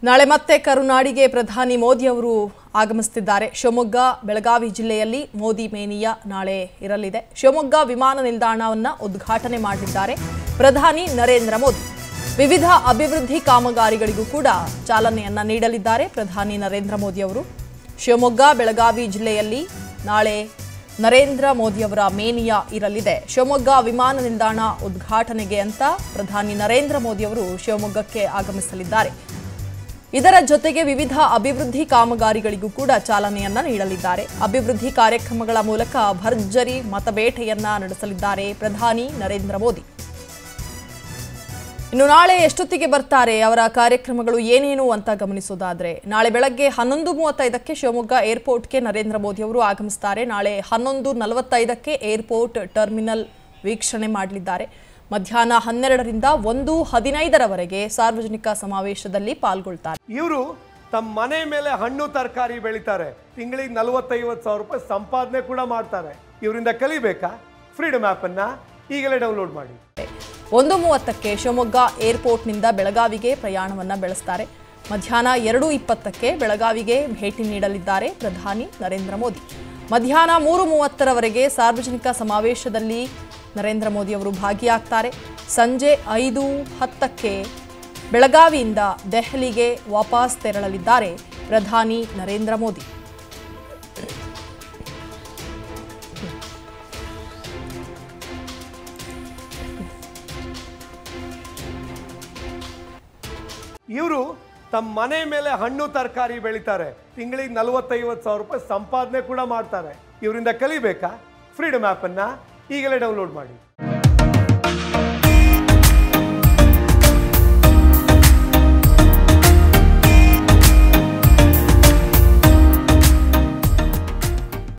ನಾಳೆ ಮತ್ತೆ ಕರುನಾಡಿಗೆ ಪ್ರಧಾನಿ ಮೋದಿ ಅವರು ಆಗಮಿಸುತ್ತಿದ್ದಾರೆ ಶಿವಮೊಗ್ಗ ಬೆಳಗಾವಿ ಜಿಲ್ಲೆಯಲ್ಲಿ ಮೋದಿ ಮೇನಿಯ ನಾಳೆ ಇರಲಿದೆ ಶಿವಮೊಗ್ಗ ವಿಮಾನ ನಿಲ್ದಾಣವನ್ನ ಉದ್ಘಾಟನೆ ಮಾಡಲಿದ್ದಾರೆ ಪ್ರಧಾನಿ ನರೇಂದ್ರ ಮೋದಿ ವಿವಿಧ ಅಭಿವೃದ್ಧಿ ಕಾಮಗಾರಿಗಳಿಗೂ ಕೂಡ ಚಾಲನೆಯನ್ನ ನೀಡಲಿದ್ದಾರೆ ಪ್ರಧಾನಿ ನರೇಂದ್ರ ಮೋದಿ ಅವರು ಶಿವಮೊಗ್ಗ ಬೆಳಗಾವಿ ಜಿಲ್ಲೆಯಲ್ಲಿ ನಾಳೆ ನರೇಂದ್ರ ಮೋದಿಯವರ ಮೇನಿಯ ಇರಲಿದೆ ಶಿವಮೊಗ್ಗ ವಿಮಾನ ನಿಲ್ದಾಣ ಉದ್ಘಾಟನೆಗೆ ಅಂತ ಪ್ರಧಾನಿ ನರೇಂದ್ರ ಮೋದಿ ಅವರು ಶಿವಮೊಗ್ಗಕ್ಕೆ ಆಗಮಿಸಲಿದ್ದಾರೆ ಇದರ ಜೊತೆಗೆ ವಿವಿಧ ಅಭಿವೃದ್ಧಿ ಕಾಮಗಾರಿಗಳಿಗೂ ಕೂಡ ಚಾಲನೆಯನ್ನ ನೀಡಲಿದ್ದಾರೆ ಅಭಿವೃದ್ಧಿ ಕಾರ್ಯಕ್ರಮಗಳ ಮೂಲಕ ಭರ್ಜರಿ ಮತಬೇಟೆಯನ್ನ ನಡೆಸಲಿದ್ದಾರೆ ಪ್ರಧಾನಿ ನರೇಂದ್ರ ಮೋದಿ ಇನ್ನು ನಾಳೆ ಎಷ್ಟೊತ್ತಿಗೆ ಬರ್ತಾರೆ ಅವರ ಕಾರ್ಯಕ್ರಮಗಳು ಏನೇನು ಅಂತ ಗಮನಿಸೋದಾದ್ರೆ ನಾಳೆ ಬೆಳಗ್ಗೆ ಹನ್ನೊಂದು ಮೂವತ್ತೈದಕ್ಕೆ ಶಿವಮೊಗ್ಗ ಏರ್ಪೋರ್ಟ್ಗೆ ನರೇಂದ್ರ ಮೋದಿ ಅವರು ಆಗಮಿಸುತ್ತಾರೆ ನಾಳೆ ಹನ್ನೊಂದು ನಲವತ್ತೈದಕ್ಕೆ ಏರ್ಪೋರ್ಟ್ ಟರ್ಮಿನಲ್ ವೀಕ್ಷಣೆ ಮಾಡಲಿದ್ದಾರೆ ಮಧ್ಯಾಹ್ನ ಹನ್ನೆರಡರಿಂದ ಒಂದು ಹದಿನೈದರವರೆಗೆ ಸಾರ್ವಜನಿಕ ಸಮಾವೇಶದಲ್ಲಿ ಪಾಲ್ಗೊಳ್ತಾರೆ ಇವರು ತಮ್ಮ ಮನೆ ಮೇಲೆ ಹಣ್ಣು ತರಕಾರಿ ಬೆಳಿತಾರೆ ತಿಂಗಳಿಗೆ ನಲವತ್ತೈವತ್ತು ಸಾವಿರ ರೂಪಾಯಿ ಸಂಪಾದನೆ ಕೂಡ ಮಾಡ್ತಾರೆ ಇವರಿಂದ ಕಲಿಬೇಕಾ ಫ್ರೀಡಮ್ ಆ್ಯಪನ್ನು ಈಗಲೇ ಡೌನ್ಲೋಡ್ ಮಾಡಿ ಒಂದು ಮೂವತ್ತಕ್ಕೆ ಶಿವಮೊಗ್ಗ ಏರ್ಪೋರ್ಟ್ನಿಂದ ಬೆಳಗಾವಿಗೆ ಪ್ರಯಾಣವನ್ನ ಬೆಳೆಸ್ತಾರೆ ಮಧ್ಯಾಹ್ನ ಎರಡು ಇಪ್ಪತ್ತಕ್ಕೆ ಬೆಳಗಾವಿಗೆ ಭೇಟಿ ನೀಡಲಿದ್ದಾರೆ ಪ್ರಧಾನಿ ನರೇಂದ್ರ ಮೋದಿ ಮಧ್ಯಾಹ್ನ ಮೂರು ಮೂವತ್ತರವರೆಗೆ ಸಾರ್ವಜನಿಕ ಸಮಾವೇಶದಲ್ಲಿ ನರೇಂದ್ರ ಮೋದಿ ಅವರು ಭಾಗಿಯಾಗ್ತಾರೆ ಸಂಜೆ ಐದು ಹತ್ತಕ್ಕೆ ಬೆಳಗಾವಿಯಿಂದ ದೆಹಲಿಗೆ ವಾಪಸ್ ತೆರಳಲಿದ್ದಾರೆ ಪ್ರಧಾನಿ ನರೇಂದ್ರ ಮೋದಿ ಇವರು ತಮ್ಮ ಮನೆ ಮೇಲೆ ಹಣ್ಣು ತರಕಾರಿ ಬೆಳಿತಾರೆ ತಿಂಗಳಿಗೆ ನಲವತ್ತೈವತ್ತು ಸಾವಿರ ರೂಪಾಯಿ ಸಂಪಾದನೆ ಕೂಡ ಮಾಡ್ತಾರೆ ಇವರಿಂದ ಕಲಿಬೇಕಾ ಫ್ರೀಡಮ್ ಆ್ಯಪನ್ನು ಈಗಲೇ ಡೌನ್ಲೋಡ್ ಮಾಡಿ